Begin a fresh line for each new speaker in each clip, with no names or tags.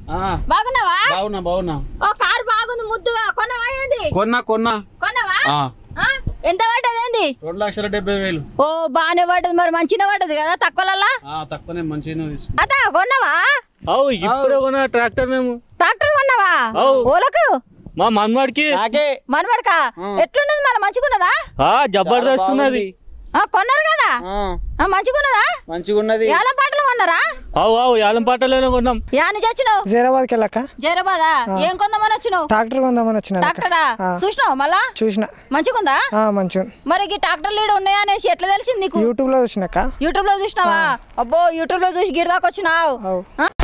ఆ,
బాగున్నావా
బాగున్నా బాగున్నా
ఓ కారు బాగుంది ముద్దుగా కొన్నవా ఏంది
కొన్నా కొన్నా
కొన్నవా
ఆ,
ఆ? ఎంత పడ్డది ఏంది
రెండు లక్షల డెబ్బై వేలు
ఓ బాగానే పడ్డది మరి మంచిగా పడ్డది కదా తక్కువలల్లా
ఆ, తక్కువనే మంచిగానే తీసుకున్నా
అత కొన్నవా
అవు ఇప్పుడే కొన్న ట్రాక్టర్ మేము
ట్రాక్టర్ కొన్నావా
అవు.
ఓలకు
మా మన్వాడికి
నాకే
మనమడక ఎట్లున్నది మరి మంచిగున్నదా
ఆ జబర్దస్త్ ఉన్నది
ఆ, కొన్నారు కదా
ఆ,
ఆ, మంచిగున్నదా
మంచిగా ఉన్నది
ఏళ్ళ పాటలు కొన్నారా
అవు అవు యాలం పాటలోనే కొన్నాం
యాని చచ్చినావు
జైరాబాద్కి వెళ్ళాక
జైరాబాదా ఏం కొందామని వచ్చినావు
ట్రాక్టర్ కొందామని వచ్చిన
ట్రాక్టరా చూసినావు మళ్ళా
చూసిన
మంచిగుందా
ఆ, మంచిగా ఉంది.
మరి ఈ ట్రాక్టర్ లీడ్ ఉన్నాయా అనేసి ఎట్లా తెలిసింది నీకు
యూట్యూబ్ లో చూసినాక
యూట్యూబ్ లో చూసినావా అబ్బో యూట్యూబ్ లో చూసి గిరిదాకా వచ్చినావు
అవు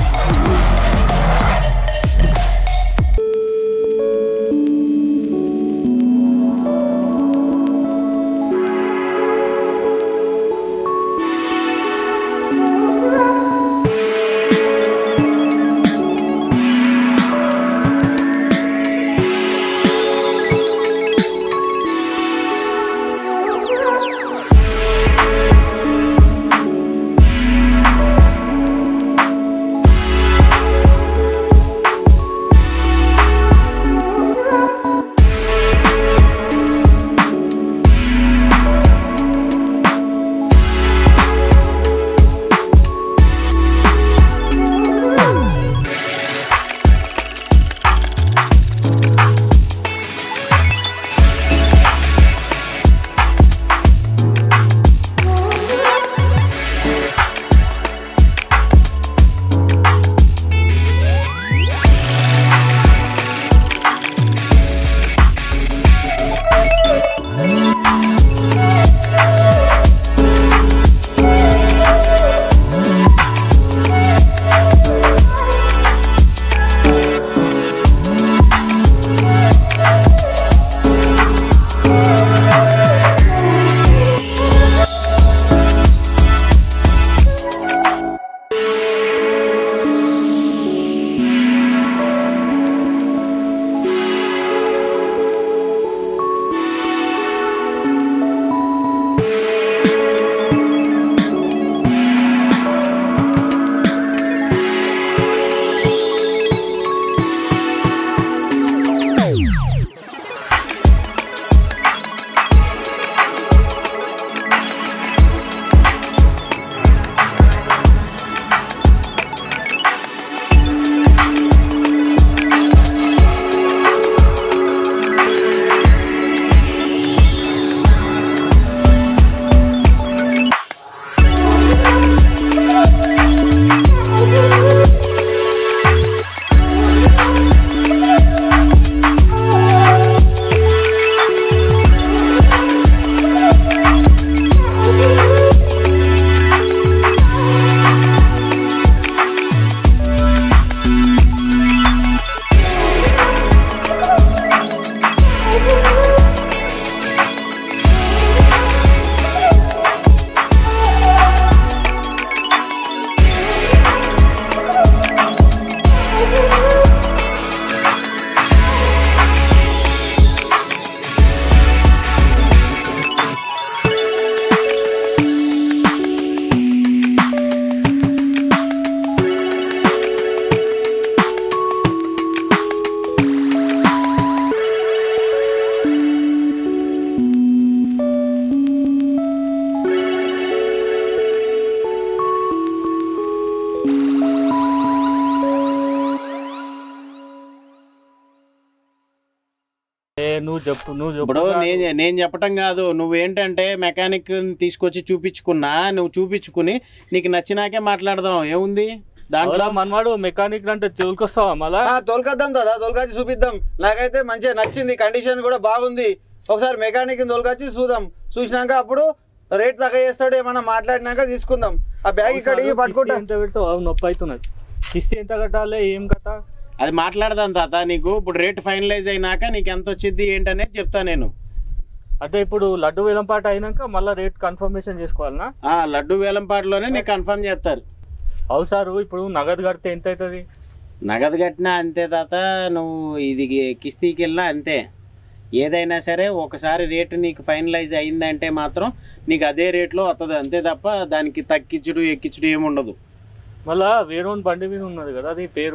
ఏ నువ్వు చెప్పు నువ్వు
ఇప్పుడు
చెప్పు
నేను నేను చెప్పటం కాదు నువ్వేంటంటే మెకానిక్ తీసుకొచ్చి చూపించుకున్నా నువ్వు చూపించుకుని నీకు నచ్చినాకే మాట్లాడదాం ఏముంది దాంట్లో
అవురా మనవాడు మెకానిక్ అంటే తోలుకొస్తావా మళ్ళా
ఆ, తోలుకొద్దాం దాదా తోలుకొచ్చి చూపిద్దాం నాకైతే మంచిగా నచ్చింది కండిషన్ కూడా బాగుంది ఒకసారి మెకానిక్ తోలుకొచ్చి చూద్దాం చూసినాక అప్పుడు రేట్ తగ్గ చేస్తాడు ఏమన్నా మాట్లాడినాక తీసుకుందాం ఆ బ్యాగ్ ఇక్కడికి
కిస్తీ
పట్టుకుంటా
ఎంత పెడతావు అవు నొప్పి అవుతున్నది కిస్తీ ఎంత కట్టాలి ఏం కథ
అది మాట్లాడదాం తాత నీకు ఇప్పుడు రేట్ ఫైనలైజ్ అయినాక నీకు ఎంత వచ్చింది ఏంటనేది చెప్తా నేను
అంటే ఇప్పుడు లడ్డు వేలంపాట అయినాక మళ్ళీ రేట్ కన్ఫర్మేషన్ చేసుకోవాలనా
ఆ లడ్డు వేలంపాటలోనే నీకు కన్ఫర్మ్ చేస్తారు
అవు సారు ఇప్పుడు నగదు కడితే ఎంత అవుతుంది
నగదు కట్టినా అంతే తాత నువ్వు ఇది కిస్తీకి వెళ్ళినా అంతే ఏదైనా సరే ఒకసారి రేటు నీకు ఫైనలైజ్ అయిందంటే మాత్రం నీకు అదే రేట్లో వస్తుంది అంతే తప్ప దానికి తగ్గించుడు ఎక్కించుడు ఏమి ఉండదు
మళ్ళా వేరే బండి మీద ఉన్నది కదా అది పేరు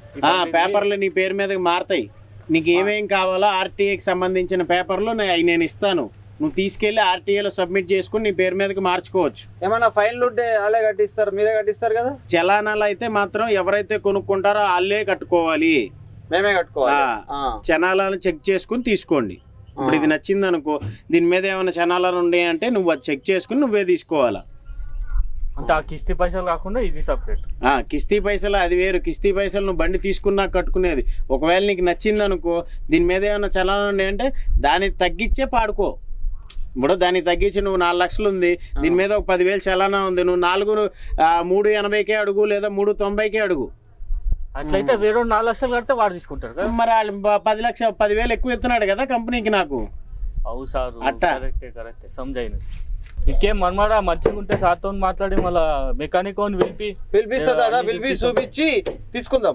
ఈ
ఆ,
బండిది-
పేపర్లు నీ పేరు మీదకి మారతాయి నీకు ఏమేం కావాలో ఆర్టీఏకి సంబంధించిన పేపర్లు నే- అవి నేను ఇస్తాను నువ్వు తీసుకెళ్ళి ఆర్టీఏలో సబ్మిట్ చేసుకుని నీ పేరు మీదకి మార్చుకోవచ్చు
ఏమైనా ఫైన్లు ఉంటే వాళ్ళే కట్టిస్తారు మీరే కట్టిస్తారు కదా
చలానాలు అయితే మాత్రం ఎవరైతే కొనుక్కుంటారో వాళ్ళే కట్టుకోవాలి
మేమే కట్టుకోవాలి
ఆ.
ఆ.
చనాలను చెక్ చేసుకుని తీసుకోండి ఇప్పుడు ఇది నచ్చింది అనుకో దీని మీద ఏమైనా చనాలను ఉన్నాయి అంటే నువ్వు అది చెక్ చేసుకుని నువ్వే తీసుకోవాలా
అంటే ఆ కిస్తీ పైసలు కాకుండా ఇది సపరేట్
ఆ, కిస్తీ పైసలు అది వేరు కిస్తీ పైసలు నువ్వు బండి తీసుకున్నా కట్టుకునేది ఒకవేళ నీకు నచ్చింది అనుకో దీని మీద ఏమైనా చలానా ఉన్నాయి అంటే దానికి తగ్గించే పాడుకో ఇప్పుడు దానికి తగ్గించి నువ్వు నాలుగు లక్షలు ఉంది దీని మీద ఒక పదివేలు చలానా ఉంది నువ్వు నాలుగు ఆ, మూడు ఎనభైకే అడుగు లేదా మూడు తొంభైకే అడుగు
అట్లయితే వేరే నాలుగు లక్షలు కడితే వాడు తీసుకుంటారు కదా
మరి వాళ్ళు ప- పది లక్ష పదివేలు ఎక్కువ ఇస్తున్నాడు కదా కంపెనీకి నాకు
అవు సార్
అట్టా.
కరెక్టే కరెక్టే సమజైన ఇంకేం మనమాడ మంచిగా ఉంటే సార్తో మాట్లాడి మళ్ళా మెకానిక్ అని పిలిపి
పిలిపిస్తా
ఏ,
దాదా
అన్ని
పిలిపి
చూపిస్తాం.
చూపించి తీసుకుందాం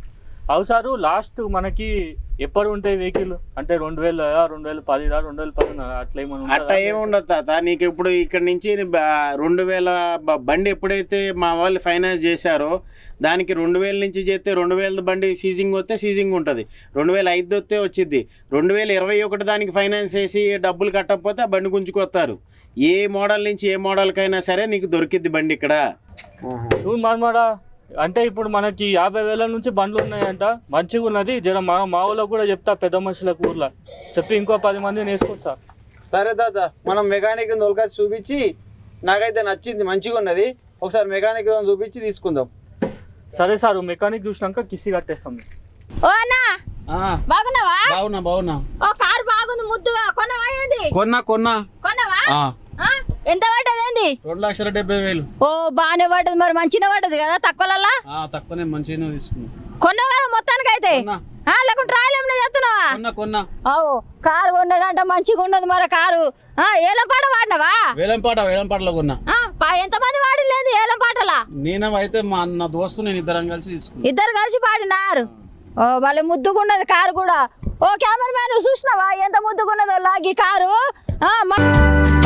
అవు సారు లాస్ట్ మనకి ఎప్పుడు ఉంటాయి వెహికల్ అంటే రెండు వేల రెండు వేల పదిదా రెండు వేల పది అట్లా ఏమైనా
అట్ట ఏముండదు తాత నీకు ఇప్పుడు ఇక్కడ నుంచి బ- రెండు వేల బ- బండి ఎప్పుడైతే మా వాళ్ళు ఫైనాన్స్ చేశారో దానికి రెండు వేల నుంచి చేస్తే రెండు వేల బండి సీజింగ్ వస్తే సీజింగ్ ఉంటుంది రెండు వేల ఐదు వస్తే వచ్చింది రెండు వేల ఇరవై ఒకటి దానికి ఫైనాన్స్ చేసి డబ్బులు కట్టకపోతే ఆ బండి గుంజుకొస్తారు ఏ మోడల్ నుంచి ఏ మోడల్కైనా సరే నీకు దొరికిద్ది బండి ఇక్కడ
చూడు మనమాడ అంటే ఇప్పుడు మనకి యాభై వేల నుంచి బండ్లు ఉన్నాయంట మంచిగా ఉన్నది జర మా మా ఊళ్ళో కూడా చెప్తా పెద్ద మనుషులకు ఊర్లో చెప్పి ఇంకో పది మందిని వేసుకొస్తా
సరే తాత మనం మెకానిక్ దొరకాసి చూపించి నాకైతే నచ్చింది మంచిగా ఉన్నది ఒకసారి మెకానిక్ చూపించి తీసుకుందాం
సరే సార్ మెకానిక్ చూసినాక కిస్సి కట్టేస్తాం
ఓ అన్నా బాగున్నావా
బాగున్నా బాగున్నా
ఓ కారు బాగుంది ముద్దుగా కొన్నవా ఏంది
కొన్నా కొన్నా
కొన్నవా ఆ? ఎంత పడ్డది ఏంది
రెండు లక్షల డెబ్బై వేలు
ఓ బాగానే పడ్డది మరి మంచిగా పడ్డది కదా తక్కువలల్లా
తక్కువనే మంచిగానే తీసుకున్నా
కొన్నావు కదా మొత్తానికి అయితే
కొన్నా.
లేకుంటే రాయలేమన్నా చేస్తున్నావా
కొన్నా కొన్నా
అవు కారు కొన్నాడంట మంచిగా ఉన్నది మరి కారు ఆ, ఏలం పాట వాడినవా
వేలంపాట వేలంపాటలో కొన్నా
ఆ, పా- ఎంతమంది వాడలేదు ఏలం పాటలా
నేను అయితే మా నా దోస్తు నేను ఇద్దరం కలిసి తీసుకున్నా
ఇద్దరు కలిసి పాడినారు ఓ భలే ముద్దుగున్నది కారు కూడా ఓ కెమెరా మ్యాన్ చూసినావా ఎంత ముద్దుగున్నదో లాగి కారు ఆ, మ-